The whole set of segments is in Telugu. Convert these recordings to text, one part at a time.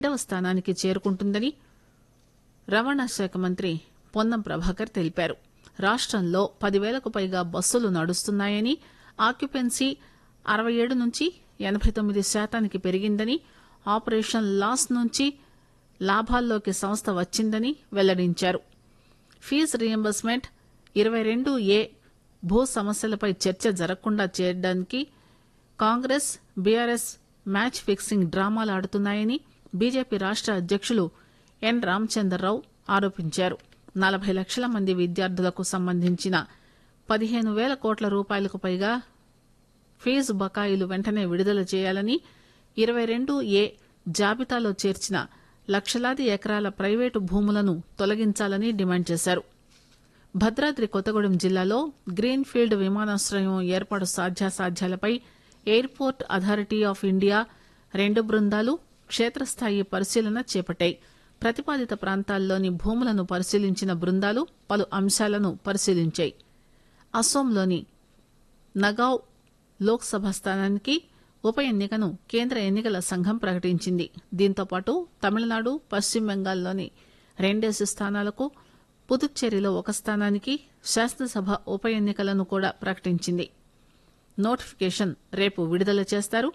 రెండవ స్థానానికి చేరుకుంటుందని రవాణా శాఖ మంత్రి పొన్నం ప్రభాకర్ తెలిపారు రాష్టంలో పదివేలకు పైగా బస్సులు నడుస్తున్నాయని ఆక్యుపెన్సీ అరవై ఏడు నుంచి ఎనబై తొమ్మిది శాతానికి పెరిగిందని ఆపరేషన్ లాస్ నుంచి లాభాల్లోకి సంస్థ వచ్చిందని వెల్లడించారు ఫీజు రియంబర్స్మెంట్ ఇరవై రెండు ఏ భూ సమస్యలపై చర్చ జరగకుండా చేయడానికి కాంగ్రెస్ బీఆర్ఎస్ మ్యాచ్ ఫిక్సింగ్ డ్రామాలు ఆడుతున్నాయని బీజేపీ రాష్ట అధ్యకులు ఎన్ రామచంద్రరావు ఆరోపించారు నలభై లక్షల మంది విద్యార్థులకు సంబంధించిన పదిహేను వేల కోట్ల రూపాయలకు పైగా ఫీజు బకాయిలు వెంటనే విడుదల చేయాలని ఇరవై రెండు ఏ జాబితాలో చేర్చిన లక్షలాది ఎకరాల ప్రైవేటు భూములను తొలగించాలని డిమాండ్ చేశారు భద్రాద్రి కొత్తగూడెం జిల్లాలో గ్రీన్ ఫీల్డ్ విమానాశ్రయం ఏర్పాటు సాధ్యాసాధ్యాలపై ఎయిర్పోర్ట్ అథారిటీ ఆఫ్ ఇండియా రెండు బృందాలు క్షేత్రస్థాయి పరిశీలన చేపట్టాయి ప్రతిపాదిత ప్రాంతాల్లోని భూములను పరిశీలించిన బృందాలు పలు అంశాలను పరిశీలించాయి అస్సోంలోని నగావ్ లోక్సభ స్థానానికి ఉప ఎన్నికను కేంద్ర ఎన్నికల సంఘం ప్రకటించింది దీంతో పాటు తమిళనాడు పశ్చిమ బెంగాల్లోని రెండేసి స్థానాలకు పుదుచ్చేరిలో ఒక స్థానానికి శాసనసభ ఉప ఎన్నికలను కూడా ప్రకటించింది నోటిఫికేషన్ రేపు విడుదల చేస్తారు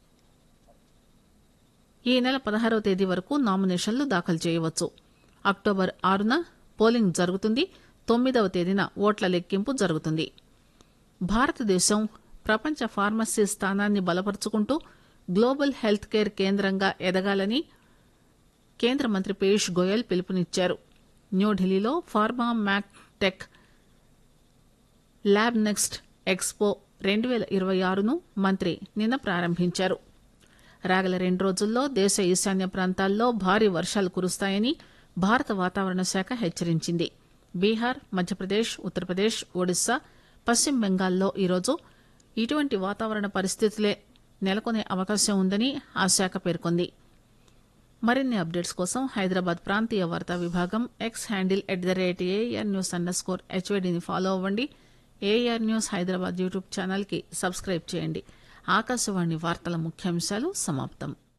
ఈ నెల పదహారవ తేదీ వరకు నామినేషన్లు దాఖలు చేయవచ్చు అక్టోబర్ ఆరున పోలింగ్ జరుగుతుంది తొమ్మిదవ తేదీన ఓట్ల లెక్కింపు జరుగుతుంది భారతదేశం ప్రపంచ ఫార్మసీ స్థానాన్ని బలపరుచుకుంటూ గ్లోబల్ హెల్త్ కేర్ కేంద్రంగా ఎదగాలని కేంద్ర మంత్రి పీయూష్ గోయల్ పిలుపునిచ్చారు న్యూఢిల్లీలో pharma mac tech lab next expo రెండు వేల ఇరవై ఆరును మంత్రి నిన్న ప్రారంభించారు రాగల రెండు రోజుల్లో దేశ ఈశాన్య ప్రాంతాల్లో భారీ వర్షాలు కురుస్తాయని భారత వాతావరణ శాఖ హెచ్చరించింది బీహార్ మధ్యప్రదేశ్ ఉత్తరప్రదేశ్ ఒడిశా పశ్చిమ బెంగాల్లో ఈరోజు ఇటువంటి వాతావరణ పరిస్థితులే నెలకొనే అవకాశం ఉందని ఆ శాఖ పేర్కొంది మరిన్ని అప్డేట్స్ కోసం హైదరాబాద్ ప్రాంతీయ వార్తా విభాగం X handle at the rate AIR news underscore స్కోర్ హెచ్వైడిని ఫాలో అవ్వండి AIR news Hyderabad YouTube channel కి సబ్స్క్రైబ్ చేయండి ఆకాశవాణి వార్తల ముఖ్యాంశాలు సమాప్తం